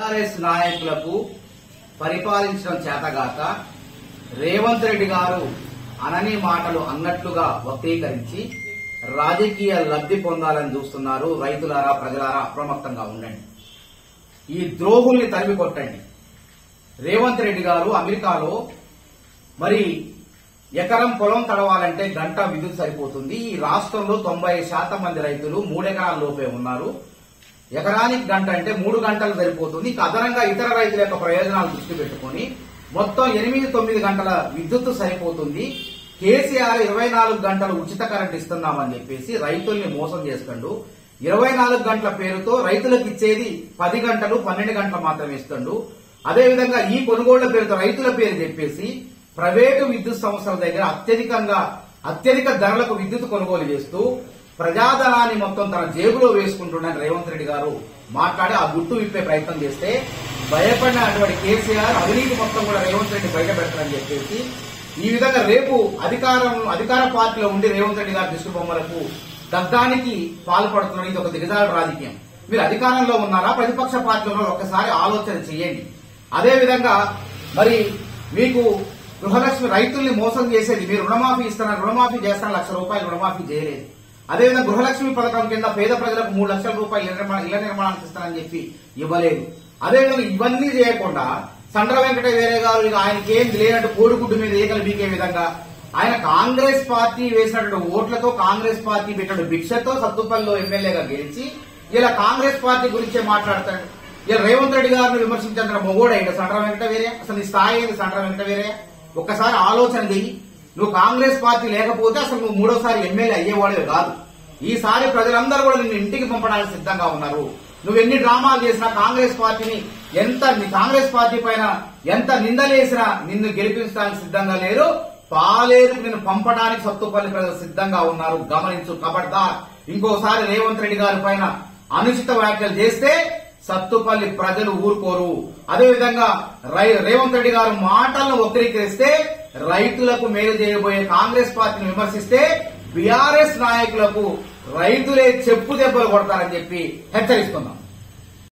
BRS నాయకులకు పరిపాలించడం చేతగాక రేవంత్ రెడ్డి గారు అనని మాటలు అన్నట్లుగా వక్రీకరించి రాజకీయ లబ్ధి పొందాలని చూస్తున్నారు రైతులారా ప్రజలారా అప్రమత్తంగా ఉండండి ఈ ద్రోహుల్ని తరిమి కొట్టండి రేవంత్ రెడ్డి గారు అమెరికాలో మరి ఎకరం పొలం తడవాలంటే గంట విద్యుత్ సరిపోతుంది ఈ రాష్ట్రంలో తొంభై శాతం మంది రైతులు మూడెకరాల లోపే ఉన్నారు ఎకరానికి గంట అంటే మూడు గంటలు సరిపోతుంది ఇక అదనంగా ఇతర రైతుల యొక్క ప్రయోజనాలు దృష్టి పెట్టుకుని మొత్తం ఎనిమిది తొమ్మిది గంటల విద్యుత్ సరిపోతుంది కేసీఆర్ ఇరవై నాలుగు గంటలు ఉచిత కరెంట్ ఇస్తున్నామని చెప్పేసి రైతుల్ని మోసం చేస్తుండు ఇరవై నాలుగు గంటల పేరుతో రైతులకు ఇచ్చేది పది గంటలు పన్నెండు గంటలు మాత్రమే ఇస్తుండు అదేవిధంగా ఈ కొనుగోళ్ల పేరుతో రైతుల పేరు చెప్పేసి ప్రైవేటు విద్యుత్ సంస్థల దగ్గర అత్యధికంగా అత్యధిక ధరలకు విద్యుత్ కొనుగోలు చేస్తూ ప్రజాధనాన్ని మొత్తం తన జేబులో వేసుకుంటున్న రేవంత్ రెడ్డి గారు మాట్లాడి ఆ గుట్టు విప్పే ప్రయత్నం చేస్తే భయపడినటువంటి కేసీఆర్ అవినీతి మొత్తం కూడా రేవంత్ రెడ్డి బయట పెడతారని చెప్పేసి ఈ విధంగా రేపు అధికారం అధికార పార్టీలో ఉండి రేవంత్ రెడ్డి గారి దిష్టి బొమ్మలకు దగ్ధానికి పాల్పడుతున్న ఇది ఒక దిగజారు రాజకీయం మీరు అధికారంలో ఉన్నారా ప్రతిపక్ష పార్టీలో ఉన్నారా ఒక్కసారి ఆలోచన చేయండి అదే విధంగా మరి మీకు గృహలక్ష్మి రైతుల్ని మోసం చేసేది మీరు రుణమాఫీ ఇస్తున్నారు రుణమాఫీ చేస్తాను లక్ష రూపాయలు రుణమాఫీ చేయలేదు అదేవిధంగా గృహలక్ష్మి పథకం కింద పేద ప్రజలకు మూడు లక్షల రూపాయలు ఇళ్ల నిర్మాణ- ఇళ్ల నిర్మాణానికి ఇస్తానని చెప్పి ఇవ్వలేదు అదేవిధంగా ఇవన్నీ చేయకుండా సండ్ర వెంకట వేరే గారు ఇక ఆయనకి ఏం లేనట్టు కోడిగుడ్డు మీద ఏకలు బీకే విధంగా ఆయన కాంగ్రెస్ పార్టీ వేసినటువంటి ఓట్లతో కాంగ్రెస్ పార్టీ పెట్టిన భిక్షతో సత్తుపల్లిలో ఎమ్మెల్యేగా గెలిచి ఇలా కాంగ్రెస్ పార్టీ గురించే మాట్లాడతాడు ఇలా రేవంత్ రెడ్డి గారిని విమర్శించిన మొగోడ ఇంకా సండ్ర వెంకట వేరే అసలు నీ స్థాయి ఏంది సండ్ర వెంకట వేరే ఒక్కసారి ఆలోచన చెయ్యి నువ్వు కాంగ్రెస్ పార్టీ లేకపోతే అసలు నువ్వు మూడోసారి ఎమ్మెల్యే అయ్యేవాడే కాదు ఈసారి ప్రజలందరూ కూడా నిన్ను ఇంటికి పంపడానికి సిద్ధంగా ఉన్నారు నువ్వు ఎన్ని డ్రామాలు చేసినా కాంగ్రెస్ పార్టీని ఎంత నీ కాంగ్రెస్ పార్టీ పైన ఎంత నిందలేసినా నిన్ను గెలిపించడానికి సిద్ధంగా లేరు పాలేరు నిన్ను పంపడానికి సత్తుపల్లి ప్రజలు సిద్ధంగా ఉన్నారు గమనించు కబడ్దార్ ఇంకోసారి రేవంత్ రెడ్డి గారి పైన అనుచిత వ్యాఖ్యలు చేస్తే సత్తుపల్లి ప్రజలు ఊరుకోరు అదేవిధంగా రై- రేవంత్ రెడ్డి గారు మాటలను వక్రీకరిస్తే రైతులకు మేలు చేయబోయే కాంగ్రెస్ పార్టీని విమర్శిస్తే బీఆర్ఎస్ నాయకులకు రైతులే చెప్పు దెబ్బలు కొడతారని చెప్పి హెచ్చరిస్తున్నాం